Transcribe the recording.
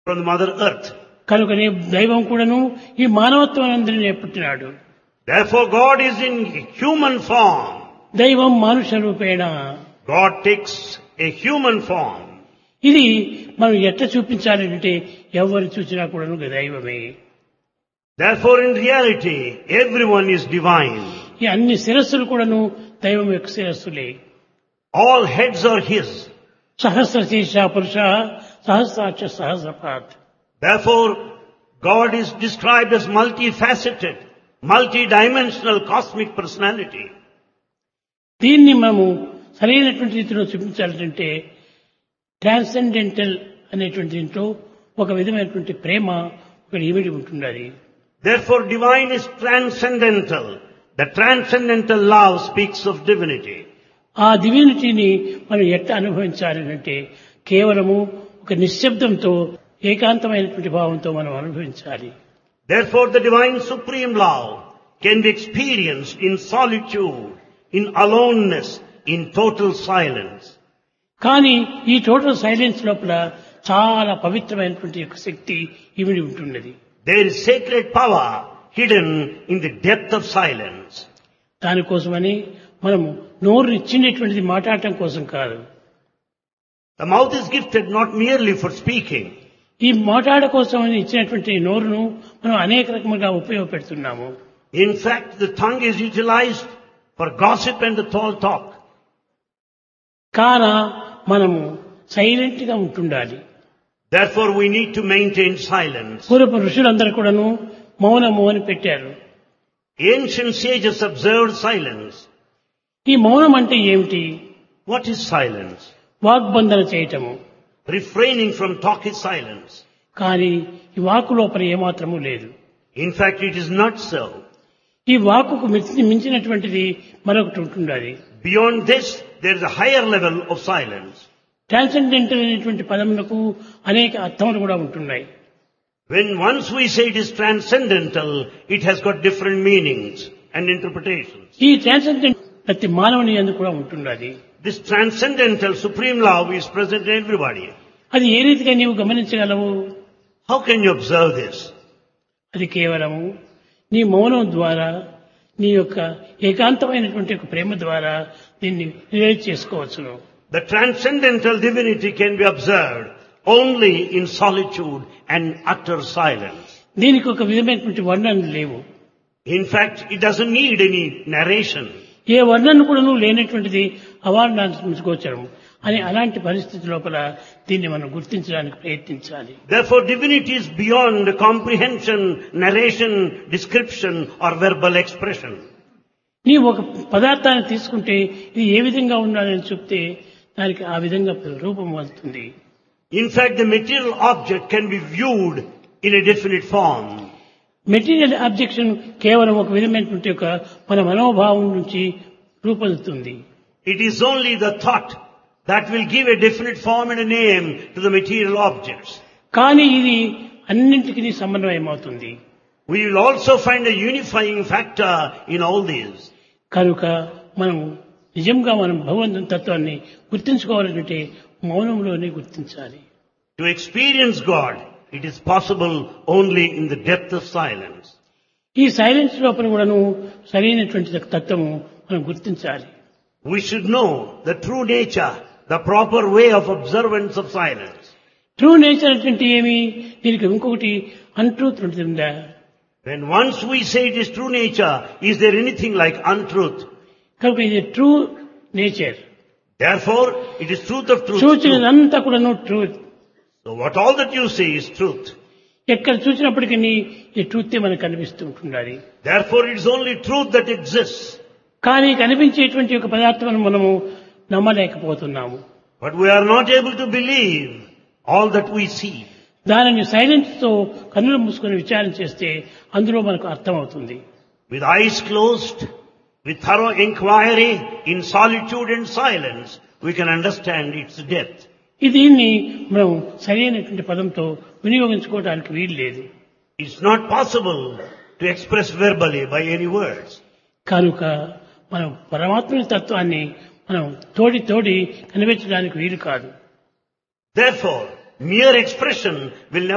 from the mother earth. కనుకనే దైవం కూడాను ఈ మానవత్వం అందరినీ పుట్టినాడు Therefore God is in human form. దైవం మానుష రూపేణ God takes a human form. ఇది మనం ఎట్ట చూపించాలంటే ఎవరు చూసినా కూడాను దైవమే Therefore in reality everyone is divine. ఈ అన్ని శిరస్సులు కూడాను దైవం యొక్క శిరస్సులే All heads are His. సహస్ర శీర్ష పురుష సహస్రాక్ష సహస్రపాత్ Therefore God is described as multifaceted, multidimensional cosmic personality. దీన్ని మనము సరైనటువంటి రీతిలో చూపించాలంటే ట్రాన్సెండెంటల్ అనేటువంటి దీంట్లో ఒక విధమైనటువంటి ప్రేమ ఒక ఇమిడి ఉంటున్నది Therefore divine is transcendental. The transcendental love speaks of divinity. ఆ డివినిటీని మనం ఎట్ట అనుభవించాలి అంటే కేవలము ఒక నిశ్శబ్దంతో ఏకాంతమైనటువంటి భావంతో మనం అనుభవించాలి Therefore the divine supreme love can be experienced in solitude, in aloneness, in total silence. కానీ ఈ టోటల్ సైలెన్స్ లోపల చాలా పవిత్రమైనటువంటి యొక్క శక్తి ఇమిడి ఉంటున్నది There is sacred power hidden in the depth of silence. దానికోసమని మనము నోరు ఇచ్చినటువంటిది మాట్లాడటం కోసం కాదు The mouth is gifted not merely for speaking. ఈ మాట్లాడ కోసమని ఇచ్చినటువంటి నోరును మనం అనేక రకములుగా ఉపయోగపెడుతున్నాము In fact, the tongue is utilized for gossip and the tall talk. కాన మనము సైలెంట్ గా ఉంటుండాలి Therefore we need to maintain silence. పూర్వపు ఋషులందరూ కూడాను మౌనము అని పెట్టారు Ancient sages observed silence. ఈ మౌనం అంటే ఏమిటి What is silence? వాగ్బంధన చేయటము Refraining from talk is silence. కానీ ఈ వాకు లోపల ఏమాత్రము లేదు In fact, it is not so. ఈ వాకుకు మించి- మించినటువంటిది మరొకటి ఉంటుండాలి Beyond this, there is a higher level of silence. Transcendental అనేటువంటి పదములకు అనేక అర్థములు కూడా ఉంటున్నాయి When once we say it is transcendental, it has got different meanings and interpretations. ఈ ట్రాన్సెండెంట్ ప్రతి మానవుని అందు కూడా ఉంటున్నది This transcendental supreme love is present in everybody. అది ఏ రీతిగా నీవు గమనించగలవు How can you observe this? అది కేవలము నీ మౌనం ద్వారా నీ యొక్క ఏకాంతమైనటువంటి ఒక ప్రేమ ద్వారా దీన్ని రిలేట్ చేసుకోవచ్చును The transcendental divinity can be observed only in solitude and utter silence. దీనికి ఒక విధమైనటువంటి వర్ణనలు లేవు In fact, it doesn't need any narration. ఏ వర్ణన కూడా నువ్వు లేనటువంటిది అవార్డాన్స్గోచరం అని అలాంటి పరిస్థితి లోపల దీన్ని మనం గుర్తించడానికి ప్రయత్నించాలి Therefore, divinity is beyond comprehension, narration, description or verbal expression. నీ ఒక పదార్థాన్ని తీసుకుంటే ఇది ఏ విధంగా ఉండాలని చెప్తే దానికి ఆ విధంగా రూపం వస్తుంది In fact, the material object can be viewed in a definite form. Material objection కేవలం ఒక విధమైనటువంటి ఒక మన మనోభావం నుంచి రూపొందుతుంది It is only the thought that will give a definite form and a name to the material objects. కానీ ఇది అన్నింటికి సమన్వయమవుతుంది We will also find a unifying factor in all these. కనుక మనం నిజంగా మనం భగవంతుని తత్వాన్ని గుర్తించుకోవాలంటే మౌనంలోనే గుర్తించాలి To experience God, it is possible only in the depth of silence. ఈ సైలెన్స్ లోపల కూడాను సరైనటువంటి తత్వము మనం గుర్తించాలి We should know the true nature, the proper way of observance of silence. True nature అంటే ఏమి దీనికి ఇంకొకటి అన్ట్రూత్ ఉంటుందా When once we say it is true nature, is there anything like untruth? కనుక ఇది true nature Therefore, it is truth of truth. సూచనలంతా కూడాను truth So what all that you say is truth. ఎక్కడ చూసినప్పటికీ ఈ truth మనకు కనిపిస్తూ ఉంటుండాలి Therefore, it is only truth that exists. కానీ కనిపించేటువంటి ఒక పదార్థం మనము నమ్మలేకపోతున్నాము But we are not able to believe all that we see. దానిని సైలెన్స్ తో కన్నులు మూసుకొని విచారణ చేస్తే అందులో మనకు అర్థమవుతుంది With eyes closed, with thorough inquiry, in solitude and silence, we can understand its depth. ఈ దీన్ని మనం సరైనటువంటి పదంతో వినియోగించుకోవడానికి వీలు లేదు It's not possible to express verbally by any words. కనుక మనం పరమాత్మని తత్వాన్ని మనం తోడి తోడి కనిపించడానికి వీలు కాదు Therefore, mere expression will never